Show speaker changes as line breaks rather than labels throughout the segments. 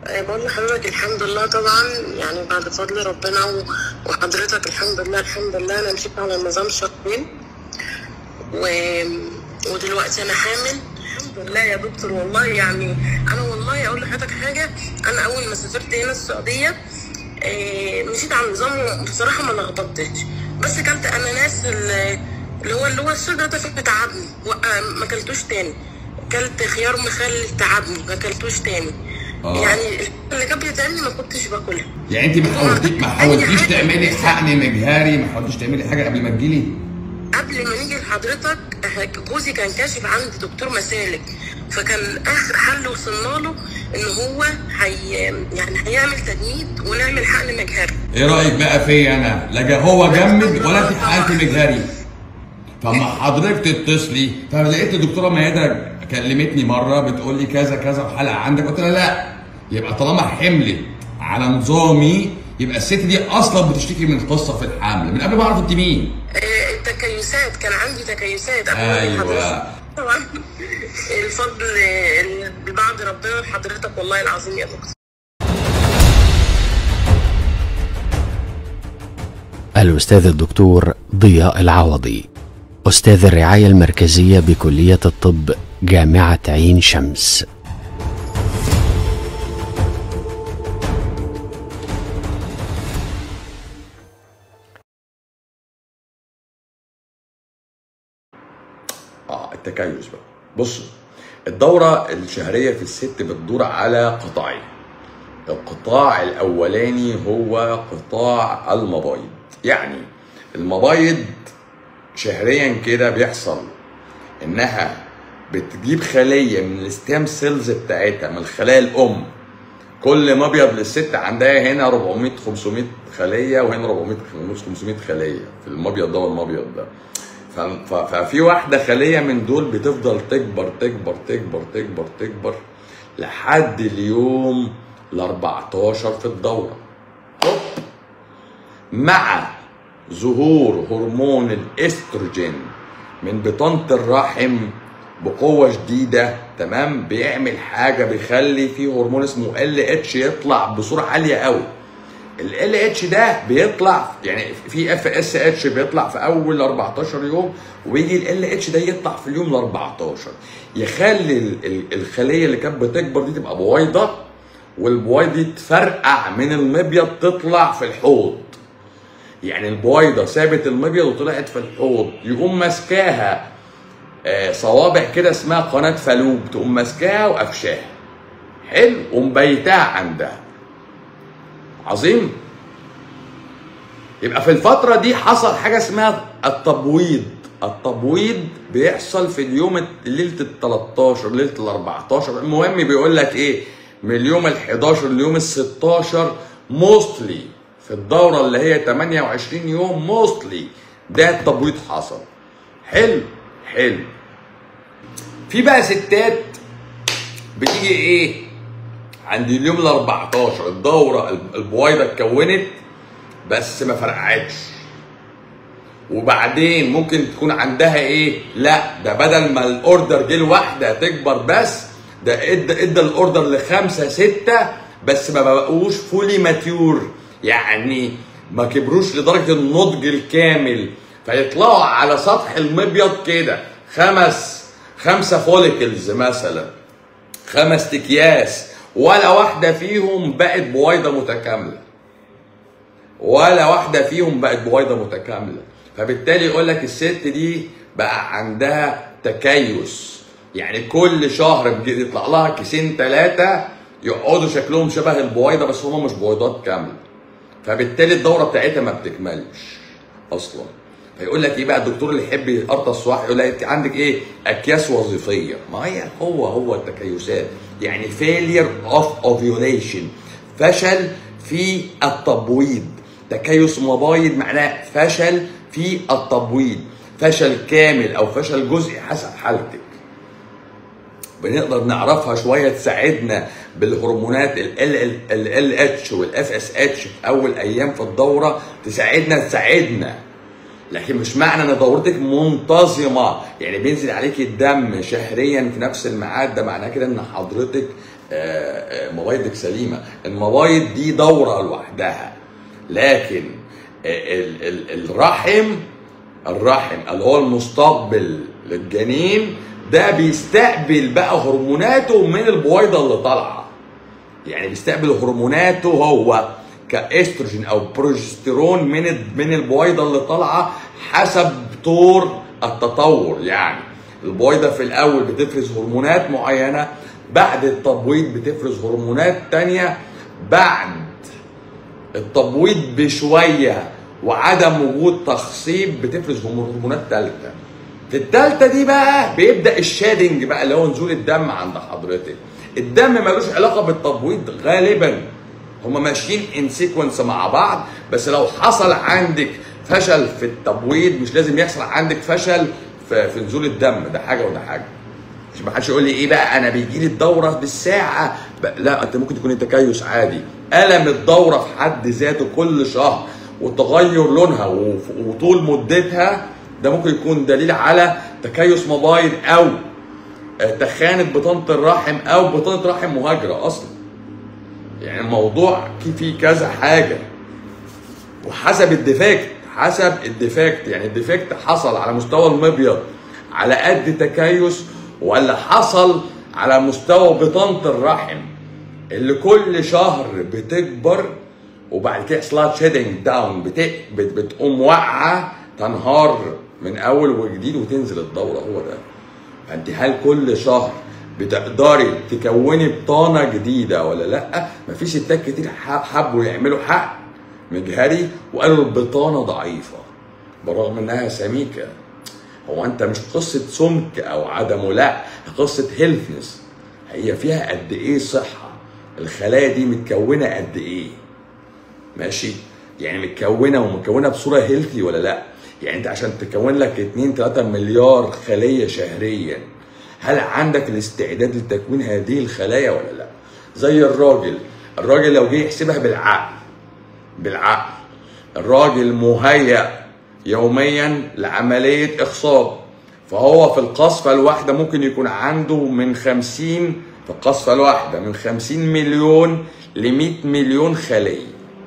آه، بقول لحضرتك الحمد لله طبعا يعني بعد فضل ربنا و- وحضرتك الحمد لله الحمد لله انا مشيت على النظام شهرين و... ودلوقتي انا حامل الحمد لله يا دكتور والله يعني انا والله اقول لحضرتك حاجه انا اول ما سافرت هنا السعوديه آه، مشيت على النظام بصراحه ما لخبطتش بس كلت اناناس ال- اللي هو اللي هو السودا ده تعبني وقع- ما اكلتوش تاني كلت خيار مخلل تعبني ما اكلتوش تاني
آه.
يعني اللي كان بيتعبني ما كنتش باكلها
يعني انت ما حاولتيش ما حاولتيش تعملي حقن مجهري ما حاولتيش تعملي حاجه قبل ما تجيلي
قبل ما نيجي لحضرتك آه، جوزي كان كاشف عند دكتور مسالك فكان اخر حل وصلنا له ان هو هي يعني هيعمل تجميد ونعمل حقن مجهري
ايه رايك بقى فيا انا لا جا- هو جمد ولا انت حقنتي مجهري فما حضرتك تتصلي فلقيت الدكتوره ميادة كلمتني مره بتقول لي كذا كذا وحلقه عندك قلت لها لا يبقى طالما حملت على نظامي يبقى الست دي اصلا بتشتكي من قصه في الحمل من قبل ما اعرف انت مين
آه، التكيسات كان عندي تكيسات قبل ما أجي
أيوة.
حضرتك. طبعا الفضل آه، بعد ربنا لحضرتك والله العظيم يا دكتور
الأستاذ الدكتور ضياء العوضي أستاذ الرعاية المركزية بكلية الطب جامعة عين شمس
اه التكيس بقى بص الدورة الشهرية في الست بتدور على قطاعين القطاع الأولاني هو قطاع المبايض يعني المبايض شهريا كده بيحصل إنها بتجيب خلية من الستام سيلز بتاعتها من الخلايا الأم كل مبيض للست عندها هنا 400 500 خلية وهنا 400 500 خلية في المبيض ده والمبيض ده ف- ف- ففي واحدة خلية من دول بتفضل تكبر تكبر تكبر تكبر تكبر لحد اليوم ال 14 في الدورة هوب. مع ظهور هرمون الاستروجين من بطانة الرحم بقوة شديدة تمام بيعمل حاجة بيخلي في هرمون اسمه ال اتش يطلع بصورة عالية قوي ال اتش ده بيطلع يعني في اف اس اتش بيطلع في اول 14 يوم ويجي ال اتش ده يطلع في اليوم ال 14 يخلي ال- ال- الخليه اللي كانت بتكبر دي تبقى بويضه والبويضه دي تفرقع من المبيض تطلع في الحوض يعني البويضه سابت المبيض وطلعت في الحوض يقوم ماسكاها آه، صوابع كده اسمها قناه فالوب تقوم ماسكاها وقفشاها حلو ومبيتاها عندها عظيم يبقى في الفترة دي حصل حاجة اسمها التبويض التبويض بيحصل في اليوم ليلة ال 13 ليلة ال 14 المهم بيقول لك ايه من اليوم ال 11 لليوم ال 16 موستلي في الدورة اللي هي 28 يوم موستلي ده التبويض حصل حلو حلو في بقى ستات بتيجي ايه عند اليوم ال 14 الدوره البويضه اتكونت بس ما فرقعتش وبعدين ممكن تكون عندها ايه لا ده بدل ما الاوردر جه لواحده تكبر بس ده ادى ادى الاوردر لخمسه سته بس ما بقوش فولي ماتيور يعني ما كبروش لدرجه النضج الكامل فيطلعوا على سطح المبيض كده خمس خمسه فوليكلز مثلا خمس اكياس ولا واحده فيهم بقت بويضه متكامله ولا واحده فيهم بقت بويضه متكامله فبالتالي يقول لك الست دي بقى عندها تكيس يعني كل شهر بيجي يطلع لها كيسين ثلاثه يقعدوا شكلهم شبه البويضه بس هم مش بويضات كامله فبالتالي الدوره بتاعتها ما بتكملش اصلا فيقول لك ايه بقى الدكتور اللي يحب يقرطس صح يقول لك انت عندك ايه اكياس وظيفيه ما هي هو هو التكيسات يعني failure of ovulation فشل في التبويض تكيس مبايض معناه فشل في التبويض فشل كامل او فشل جزئي حسب حالتك بنقدر نعرفها شويه تساعدنا بالهرمونات ال اتش والاف اس اتش في اول ايام في الدوره تساعدنا تساعدنا لكن مش معنى ان دورتك منتظمه يعني بينزل عليك الدم شهريا في نفس الميعاد ده معناه كده ان حضرتك آه، آه، مبايضك سليمه المبايض دي دوره لوحدها لكن ال- ال- الرحم الرحم اللي هو المستقبل للجنين ده بيستقبل بقى هرموناته من البويضه اللي طالعه يعني بيستقبل هرموناته هو كاستروجين او بروجستيرون من ال- من البويضه اللي طالعه حسب طور التطور يعني البويضه في الاول بتفرز هرمونات معينه بعد التبويض بتفرز هرمونات تانية بعد التبويض بشويه وعدم وجود تخصيب بتفرز هرمونات ثالثه في الثالثه دي بقى بيبدا الشادنج بقى اللي هو نزول الدم عند حضرتك الدم ملوش علاقه بالتبويض غالبا هما ماشيين ان سيكونس مع بعض بس لو حصل عندك فشل في التبويض مش لازم يحصل عندك فشل في, في نزول الدم ده حاجه وده حاجه عشان ما حدش يقول لي ايه بقى انا بيجي لي الدوره بالساعه بقى لا انت ممكن تكون تكيس عادي الم الدوره في حد ذاته كل شهر وتغير لونها وف- وطول مدتها ده ممكن يكون دليل على تكيس مبايض او آه، تخانه بطانه الرحم او بطانه رحم مهاجره اصلا يعني الموضوع كي- فيه كذا حاجه وحسب الديفكت حسب الديفكت يعني الديفكت حصل على مستوى المبيض على قد تكيس ولا حصل على مستوى بطانه الرحم اللي كل شهر بتكبر وبعد كده يحصل لها شيدنج داون بت... بت... بتقوم واقعه تنهار من اول وجديد وتنزل الدوره هو ده فانت هل كل شهر بتقدري تكوني بطانه جديده ولا لا مفيش ستات كتير ح- حبوا يعملوا حق مجهري وقالوا البطانه ضعيفه بالرغم انها سميكه هو انت مش قصه سمك او عدمه لا قصه هيلثنس هي فيها قد ايه صحه الخلايا دي متكونه قد ايه ماشي يعني متكونه ومكونه بصوره هيلثي ولا لا يعني انت عشان تكون لك 2 3 مليار خليه شهريا هل عندك الاستعداد لتكوين هذه الخلايا ولا لا زي الراجل الراجل لو جه يحسبها بالعقل بالعقل الراجل مهيأ يوميا لعملية إخصاب فهو في القصفة الواحدة ممكن يكون عنده من 50 في القصفة الواحدة من 50 مليون ل 100 مليون خلية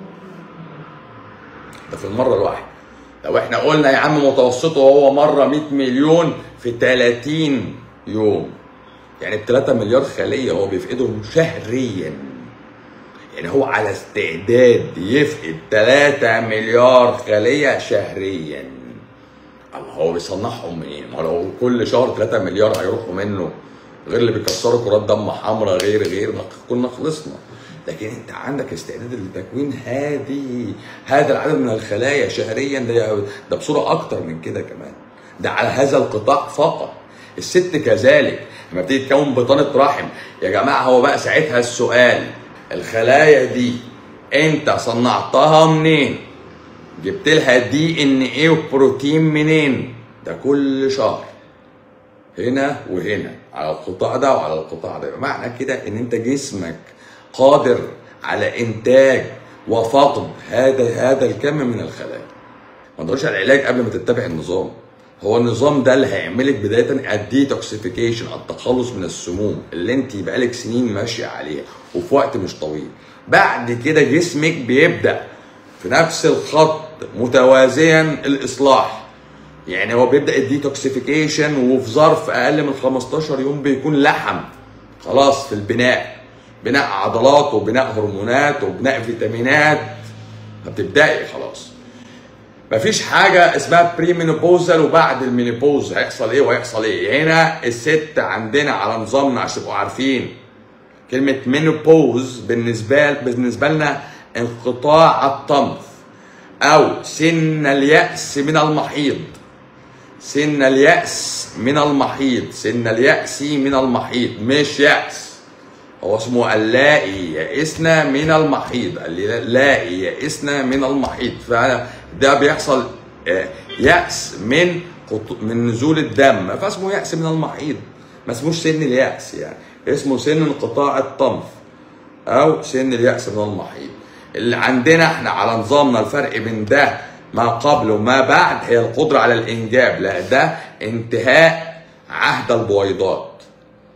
ده في المرة الواحدة لو احنا قلنا يا عم متوسطه هو مرة 100 مليون في 30 يوم يعني ب 3 مليار خلية هو بيفقدهم شهريا يعني هو على استعداد يفقد 3 مليار خلية شهريا الله هو بيصنعهم منين؟ ما هو لو كل شهر 3 مليار هيروحوا منه غير اللي بيكسروا كرات دم حمراء غير غير ما كنا خلصنا لكن انت عندك استعداد لتكوين هذه هذا العدد من الخلايا شهريا ده ده بصوره اكتر من كده كمان ده على هذا القطاع فقط الست كذلك لما بتيجي تكون بطانه رحم يا جماعه هو بقى ساعتها السؤال الخلايا دي انت صنعتها منين جبت لها دي ان ايه وبروتين منين ده كل شهر هنا وهنا على القطاع ده وعلى القطاع ده معنى كده ان انت جسمك قادر على انتاج وفقد هذا هذا الكم من الخلايا ما تقولش على العلاج قبل ما تتبع النظام هو النظام ده اللي هيعملك بدايه الديتوكسيفيكيشن التخلص من السموم اللي انت بقالك سنين ماشيه عليها وفي وقت مش طويل بعد كده جسمك بيبدا في نفس الخط متوازيا الاصلاح يعني هو بيبدا الديتوكسيفيكيشن وفي ظرف اقل من 15 يوم بيكون لحم خلاص في البناء بناء عضلات وبناء هرمونات وبناء فيتامينات هتبداي خلاص مفيش حاجة اسمها بري مينوبوزال وبعد المينوبوز هيحصل ايه وهيحصل ايه هنا الست عندنا على نظامنا عشان تبقوا عارفين كلمة مينوبوز بالنسبة بالنسبة لنا انقطاع الطمث أو سن اليأس من المحيض سن اليأس من المحيض سن اليأس من المحيض مش يأس هو اسمه اللائي يئسنا من المحيض اللائي يئسنا من المحيض فده بيحصل آه، يأس من قط- من نزول الدم فاسمه يأس من المحيض ما اسموش سن اليأس يعني اسمه سن انقطاع الطمث او سن اليأس من المحيض اللي عندنا احنا على نظامنا الفرق بين ده ما قبل وما بعد هي القدرة على الإنجاب لا ده انتهاء عهد البويضات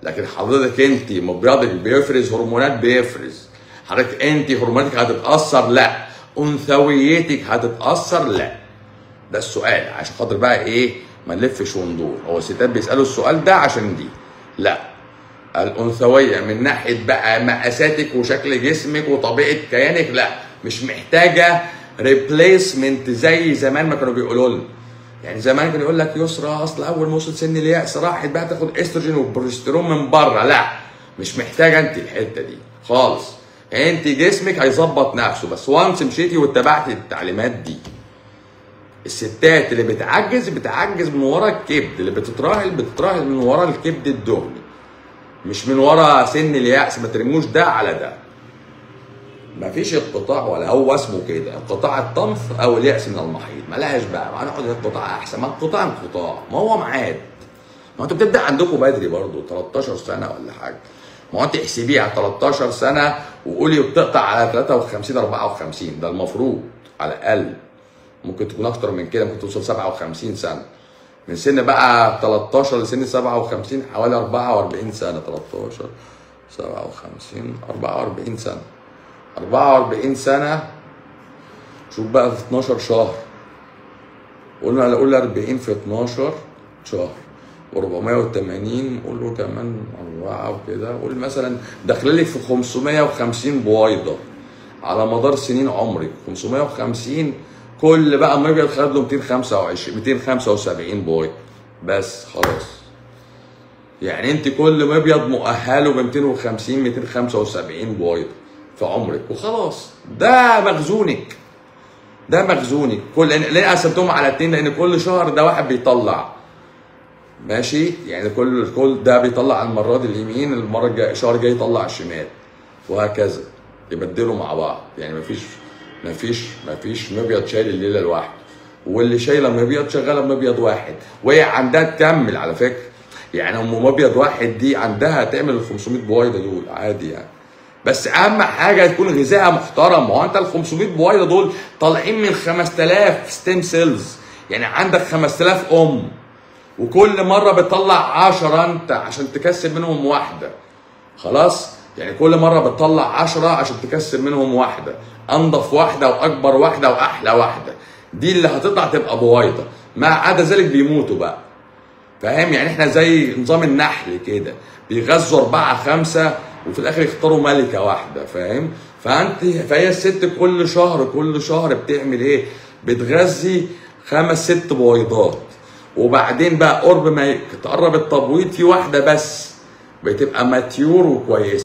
لكن حضرتك انت مبيضك بيفرز هرمونات بيفرز حضرتك انت هرموناتك هتتاثر لا انثويتك هتتاثر لا ده السؤال عشان خاطر بقى ايه ما نلفش وندور هو الستات بيسالوا السؤال ده عشان دي لا الانثويه من ناحيه بقى مقاساتك وشكل جسمك وطبيعه كيانك لا مش محتاجه ريبليسمنت زي زمان ما كانوا بيقولوا لنا يعني زمان كان يقول لك يسرى اصل اول ما وصلت سن اليأس راحت بقى تاخد استروجين وبروستيرون من بره لا مش محتاجه انت الحته دي خالص انت جسمك هيظبط نفسه بس وانس مشيتي واتبعتي التعليمات دي الستات اللي بتعجز بتعجز من ورا الكبد اللي بتتراهل بتتراهل من ورا الكبد الدهني مش من ورا سن اليأس ما ترموش ده على ده مفيش انقطاع ولا هو اسمه كده انقطاع الطمث او اليأس من المحيط ملهاش بقى ما هنقعد انقطاع احسن ما انقطاع انقطاع ما هو ميعاد ما انتوا بتبدا عندكم بدري برضه 13 سنه ولا حاجه ما هو انت احسبيها 13 سنه وقولي وبتقطع على 53 54 ده المفروض على الاقل ممكن تكون اكتر من كده ممكن توصل 57 سنه من سن بقى 13 لسن 57 حوالي 44 سنه 13 57 44 سنه 44 سنه شوف بقى في 12 شهر قلنا قول 40 في 12 شهر و480 قول له كمان أربعة وكده قول مثلا داخل لك في 550 بويضة على مدار سنين عمرك 550 كل بقى مبيض خد له 225 275 بويضة بس خلاص يعني انت كل مبيض مؤهله ب 250 275 بويضة في عمرك وخلاص ده مخزونك ده مخزونك كل لان ليه قسمتهم على اتنين لان كل شهر ده واحد بيطلع ماشي يعني كل كل ده بيطلع المره دي اليمين المره الجايه الشهر الجاي يطلع الشمال وهكذا يبدلوا مع بعض يعني مفيش مفيش مفيش مبيض شايل الليله لوحده واللي شايله مبيض شغاله بمبيض واحد وهي عندها تكمل على فكره يعني ام مبيض واحد دي عندها تعمل ال 500 بويضه دول عادي يعني بس اهم حاجه يكون غذائها محترم ما هو انت ال 500 بويضه دول طالعين من 5000 ستيم سيلز يعني عندك 5000 ام وكل مره بتطلع 10 انت عشان تكسب منهم واحده خلاص يعني كل مره بتطلع 10 عشان تكسب منهم واحده انضف واحده واكبر واحده واحلى واحده دي اللي هتطلع تبقى بويضه ما عدا ذلك بيموتوا بقى فاهم يعني احنا زي نظام النحل كده بيغذوا أربعة خمسة وفي الآخر يختاروا ملكة واحدة فاهم فأنت فهي الست كل شهر كل شهر بتعمل إيه بتغذي خمس ست بويضات وبعدين بقى قرب ما تقرب التبويض في واحدة بس بتبقى ماتيور وكويسة